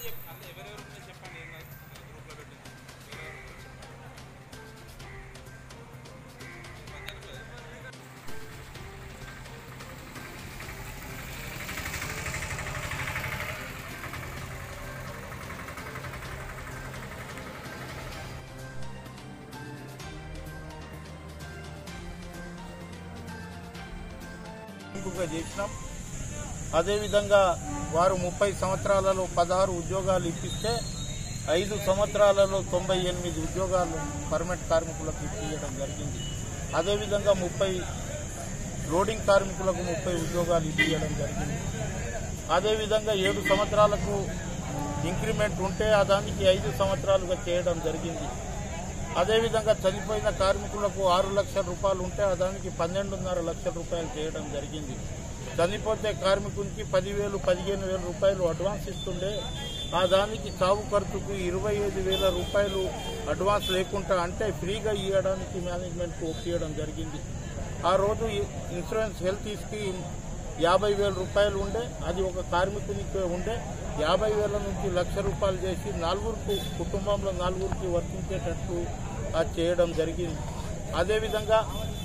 ఎంపిక చేసినాం అదేవిధంగా వారు ముప్పై సంవత్సరాలలో పదహారు ఉద్యోగాలు ఇప్పిస్తే ఐదు సంవత్సరాలలో తొంభై ఎనిమిది ఉద్యోగాలు పర్మనెంట్ కార్మికులకు ఇప్పించడం జరిగింది అదేవిధంగా ముప్పై లోడింగ్ కార్మికులకు ముప్పై ఉద్యోగాలు ఇప్పించడం జరిగింది అదేవిధంగా ఏడు సంవత్సరాలకు ఇంక్రిమెంట్ ఉంటే ఆ దానికి ఐదు సంవత్సరాలుగా చేయడం జరిగింది అదేవిధంగా చనిపోయిన కార్మికులకు ఆరు లక్షల రూపాయలు ఉంటే ఆ దానికి పన్నెండున్నర లక్షల రూపాయలు చేయడం జరిగింది చనిపోతే కార్మికునికి పదివేలు పదిహేను వేల రూపాయలు అడ్వాన్స్ ఇస్తుండే ఆ దానికి చావు ఖర్చుకు ఇరవై ఐదు వేల రూపాయలు అడ్వాన్స్ లేకుండా అంటే ఫ్రీగా ఇవ్వడానికి మేనేజ్మెంట్కు ఒప్పియడం జరిగింది ఆ రోజు ఈ- ఇన్సూరెన్స్ హెల్త్ స్కీమ్ యాభై వేల రూపాయలు ఉండే అది ఒక కార్మికునికి ఉండే యాభై వేల నుంచి లక్ష రూపాయలు చేసి నలుగురికి కుటుంబంలో నలుగురికి వర్తించేటట్టు అది చేయడం జరిగింది అదేవిధంగా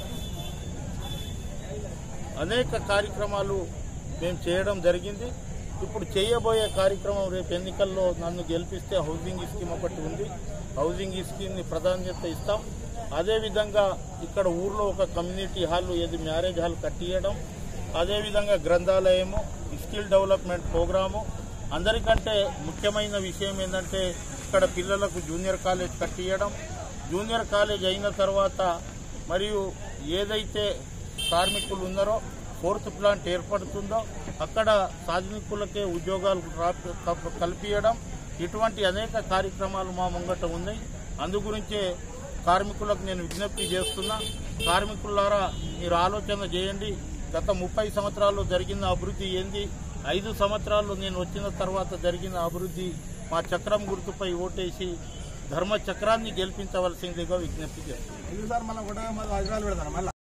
అనేక కార్యక్రమాలు మేము చేయడం జరిగింది ఇప్పుడు చేయబోయే కార్యక్రమం రేపు ఎన్నికల్లో నన్ను గెలిపిస్తే హౌసింగ్ స్కీమ్ ఒకటి ఉంది హౌసింగ్ స్కీమ్ని ప్రాధాన్యత ఇస్తాం అదేవిధంగా ఇక్కడ ఊర్లో ఒక కమ్యూనిటీ హాల్ ఏది మ్యారేజ్ హాల్ కట్టియడం అదేవిధంగా గ్రంథాలయము స్కిల్ డెవలప్మెంట్ ప్రోగ్రాము అందరికంటే ముఖ్యమైన విషయం ఏంటంటే ఇక్కడ పిల్లలకు జూనియర్ కాలేజ్ కట్టియడం జూనియర్ కాలేజ్ అయిన తర్వాత మరియు ఏదైతే కార్మికులు ఉన్నారో ఫోర్త్ ప్లాంట్ ఏర్పడుతుందో అక్కడ కార్మికులకే ఉద్యోగాలు రాప్- కల్ప- కల్పించడం ఇటువంటి అనేక కార్యక్రమాలు మా ముంగట ఉన్నాయి అందు గురించే కార్మికులకు నేను విజ్ఞప్తి చేస్తున్నా కార్మికులారా మీరు ఆలోచన చేయండి గత ముప్పై సంవత్సరాల్లో జరిగిన అభివృద్ధి ఏంది ఐదు సంవత్సరాలు నేను వచ్చిన తర్వాత జరిగిన అభివృద్ధి మా చక్రం గుర్తుపై ఓటేసి ధర్మ చక్రాన్ని గెలిపించవలసిందిగా విజ్ఞప్తి చేస్తున్నాను ఎందుకు సార్ మళ్ళీ ఒకటే మళ్ళీ హైదరాబాద్ పెడతాను మళ్ళీ